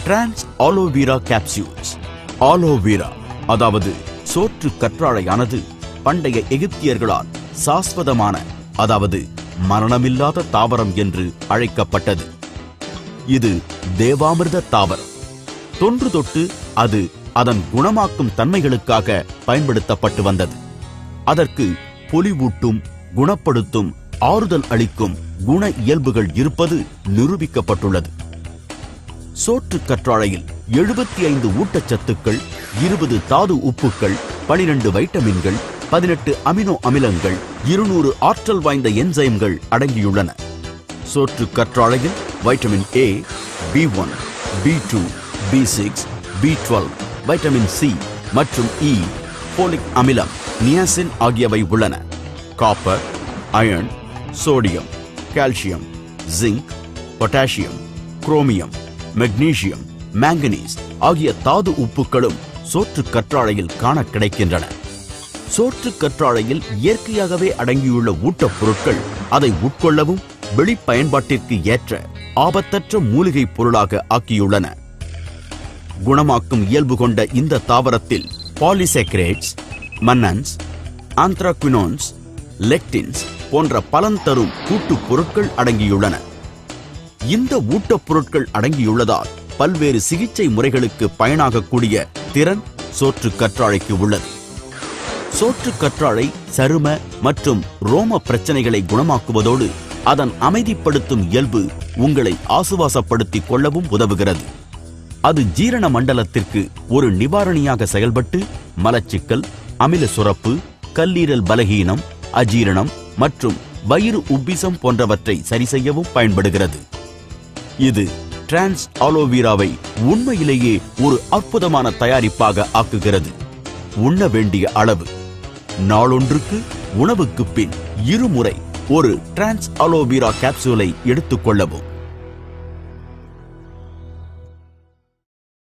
trans ஆலோவீரா capsules ஆலோவீரா அதாவது சோற்று கற்றாழையானது பண்டைய எகிப்தியர்களால் சாஸ்வதமான அதாவது மரணமில்லாத தாவரம் என்று அழைக்கப்பட்டது இது தேவாமிர்த தாவரம் தொன்று தொட்டு அது அதன் குணமாக்கும் தன்மைகளுக்காக பயன்படுத்தப்பட்டு வந்தது அதற்கு பொலிவூட்டும் குணப்படுத்தும் ஆறுதல் அளிக்கும் குண இயல்புகள் இருப்பது நிரூபிக்கப்பட்டுள்ளது சோற்று கற்றாழையில் எழுபத்தி ஐந்து ஊட்டச்சத்துக்கள் இருபது தாது உப்புக்கள் பனிரெண்டு வைட்டமின்கள் பதினெட்டு அமினோ அமிலங்கள் இருநூறு ஆற்றல் வாய்ந்த என்சைம்கள் அடங்கியுள்ளன சோற்று கற்றாழையில் vitamin A B one B two B six B twelve vitamin C மற்றும் இ போலிக் அமிலம் நியாசின் ஆகியவை உள்ளன copper iron sodium calcium zinc potassium chromium magnesium manganese ஆகிய தாது உப்புக்களும் சோற்று கற்றாழையில் காண கிடைக்கின்றன சோற்று கற்றாழையில் இயற்கையாகவே அடங்கியுள்ள ஊட்டப் பொருட்கள் அதை உட்கொள்ளவும் வெளிப்பயன்பாட்டிற்கு ஏற்ற ஆபத்தற்ற மூலிகைப் பொருளாக ஆக்கியுள்ளன குணமாக்கும் இயல்பு கொண்ட இந்த தாவரத்தில் பாலிசெக்ரேட்ஸ் மன்னன்ஸ் ஆந்த்ராக்வினோன்ஸ் லெக்டின்ஸ் போன்ற பலன் தரும் கூட்டுப் பொருட்கள் அடங்கியுள்ளன இந்த ஊட்டப் பொருட்கள் அடங்கியுள்ளதால் பல்வேறு சிகிச்சை முறைகளுக்கு பயனாகக்கூடிய திறன் சோற்று கற்றாழைக்கு உள்ளது சோற்று கற்றாழை சரும மற்றும் ரோம பிரச்சனைகளை குணமாக்குவதோடு அதன் அமைதிப்படுத்தும் இயல்பு உங்களை ஆசுவாசப்படுத்திக் கொள்ளவும் உதவுகிறது அது ஜீரண மண்டலத்திற்கு ஒரு நிவாரணியாக செயல்பட்டு மலச்சிக்கல் அமில சுரப்பு கல்லீரல் பலகீனம் அஜீரணம் மற்றும் வயிறு உப்பிசம் போன்றவற்றை சரி செய்யவும் பயன்படுகிறது இது டிரான்ஸ் ஆலோவீராவை உண்மையிலேயே ஒரு அற்புதமான தயாரிப்பாக ஆக்குகிறது உண்ண வேண்டிய அளவு நாளொன்றுக்கு உணவுக்கு பின் இருமுறை ஒரு டிரான்ஸ் அலோவீரா கேப்சூலை எடுத்துக்கொள்ளவும்